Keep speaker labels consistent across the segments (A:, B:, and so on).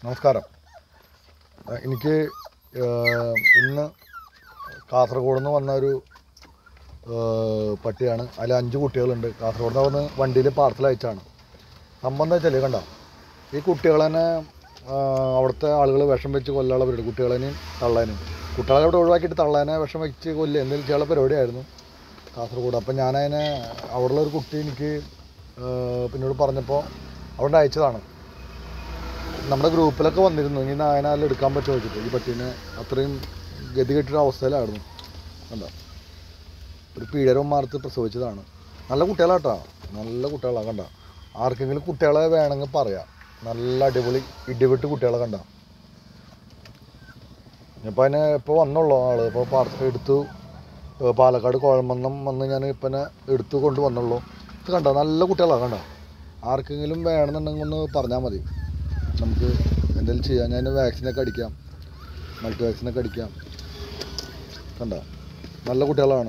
A: നമസ്കാരം ആ, എനിക്ക് ആ, ഇന്ന് കാസർഗോഡ് നിന്ന് വന്ന ഒരു ആ, പട്ടിയാണ് അതിൽ അഞ്ച് കുട്ടികളുണ്ട് കാസർഗോഡ് നിന്ന് വന്ന് വണ്ടിയിൽ പാർസൽ അയച്ചാണ് സംഭവം എന്താ വെച്ചാൽ കണ്ട ഈ കുട്ടികളെ തന്നെ ആ, അവിടുത്തെ ആളുകൾ വിഷം വെച്ച് കൊല്ലാനുള്ള പരിപാടി കുട്ടികളെയും തള്ളാനും കുട്ടികളെ അവിടെ ഒഴിവാക്കിയിട്ട് തള്ളാനെ വിഷം വെച്ച് കൊല്ലുക എന്തെങ്കിലും ചെയ്യാനുള്ള പരിപാടിയായിരുന്നു കാസർഗോഡ് അപ്പം ഞാനതിനെ അവിടെയുള്ള ഒരു കുട്ടി എനിക്ക് ആ, പിന്നോട് പറഞ്ഞപ്പോൾ അവിടെ അയച്ചതാണ് നമ്മുടെ ഗ്രൂപ്പിലൊക്കെ വന്നിരുന്നു ഇനി നായനാലും എടുക്കാൻ പറ്റുമോ വെച്ചിട്ട് ഈ പട്ടീനെ അത്രയും ഗതി കെട്ടൊരു അവസ്ഥയിലായിരുന്നു കണ്ടോ ഒരു പീഡരന്മാർത്ത് പ്രസവിച്ചതാണ് നല്ല കുട്ടികളാട്ടോ നല്ല കുട്ടികളാണ് കണ്ട ആർക്കെങ്കിലും കുട്ടികളെ വേണമെങ്കിൽ പറയാം നല്ല അടിപൊളി ഇടിവിട്ട് കുട്ടികളെ കണ്ട ഇപ്പം അതിനെ ഇപ്പോൾ വന്നുള്ളൂ ആള് ഇപ്പോൾ പാർസൽ എടുത്തു ഏ, പാലക്കാട് കുഴമന്നം വന്ന് ഞാൻ ഇപ്പം എടുത്തു കൊണ്ട് വന്നുള്ളൂ ഇത് കണ്ടോ നല്ല കുട്ടികളാണ് കണ്ടോ ആർക്കെങ്കിലും വേണമെന്നുണ്ടെങ്കിൽ ഒന്ന് പറഞ്ഞാൽ മതി നമുക്ക് എന്തെങ്കിലും ചെയ്യാം ഞാൻ വാക്സിനൊക്കെ അടിക്കാം മൾട്ടി വാക്സിനൊക്കെ അടിക്കാം കണ്ടോ നല്ല കുട്ടികളാണ്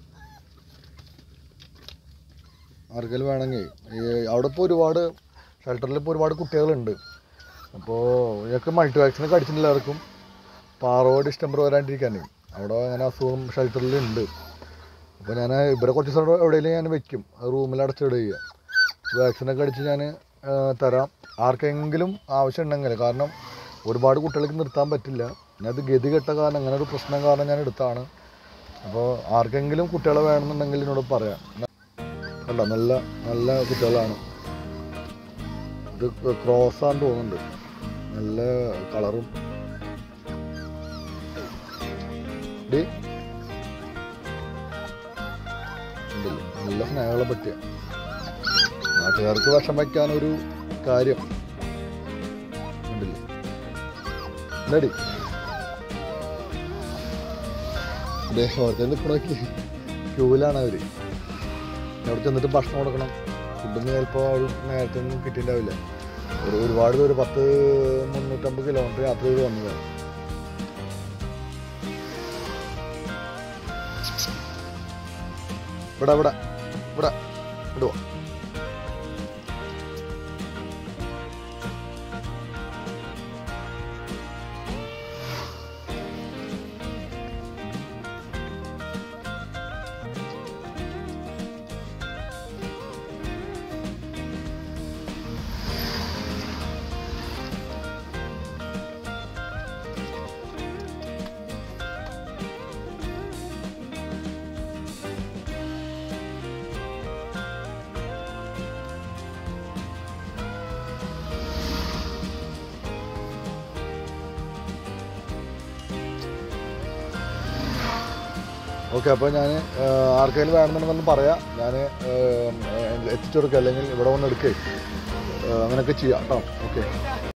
A: ആർക്കെങ്കിലും വേണമെങ്കിൽ ഈ അവിടെ ഇപ്പോൾ ഒരുപാട് ഷെൽട്ടറിൽ ഇപ്പോൾ ഒരുപാട് കുട്ടികളുണ്ട് അപ്പോൾ ഇതൊക്കെ മൾട്ടി വാക്സിനൊക്കെ അടിച്ചിട്ടില്ല എല്ലാവർക്കും പാറോട് ഡിസ്റ്റംബർ വരാണ്ടിരിക്കാനേ അവിടെ അങ്ങനെ അസുഖം ഷെൽട്ടറിൽ ഉണ്ട് അപ്പോൾ ഞാൻ ഇവിടെ കുറച്ച് ദിവസം എവിടെയെങ്കിലും ഞാൻ വെക്കും റൂമിൽ അടച്ചിടുക ചെയ്യുക വാക്സിനൊക്കെ അടിച്ച് ഞാൻ തരാം ആർക്കെങ്കിലും ആവശ്യം ഉണ്ടെങ്കിൽ കാരണം ഒരുപാട് കുട്ടികൾക്ക് നിർത്താൻ പറ്റില്ല ഞാനത് ഗതി കെട്ട കാരണം അങ്ങനെ ഒരു പ്രശ്നം കാരണം ഞാൻ എടുത്താണ് അപ്പോൾ ആർക്കെങ്കിലും കുട്ടികളെ വേണമെന്നുണ്ടെങ്കിൽ എന്നോട് പറയാം കണ്ടോ നല്ല നല്ല കുട്ടികളാണ് ഇത് ക്രോസാന്ന് തോന്നുന്നുണ്ട് നല്ല കളറും ഡി ഉണ്ടല്ലേ നല്ല സ്നേഹമുള്ള പറ്റിയ നാട്ടുകാർക്ക് വിഷം വയ്ക്കാനൊരു കാര്യം ഉണ്ടല്ലേ എന്താടി ഓർത്തെ നിൽക്കണോക്കി ക്യൂവിലാണ് അവര് അവിടെ ചെന്നിട്ട് ഭക്ഷണം കൊടുക്കണം ഫുഡൊന്നും ചിലപ്പോൾ അവർ നേരത്തെ ഒന്നും കിട്ടിയിട്ടുണ്ടാവില്ല ഒരു ഒരുപാട് ദൂരം പത്ത് മുന്നൂറ്റമ്പത് കിലോമീറ്റർ യാത്ര ചെയ്ത് വന്നതാണ് ഇവിടെ ഇവിടെ ഇവിടെ ഇടുവോ ഓക്കെ അപ്പോൾ ഞാൻ ആർക്കെങ്കിലും വേണമെന്നുണ്ടെന്ന് പറയാം ഞാൻ എത്തിച്ചു കൊടുക്കുക അല്ലെങ്കിൽ ഇവിടെ വന്ന് എടുക്കേ അങ്ങനെയൊക്കെ ചെയ്യാം കേട്ടോ ഓക്കെ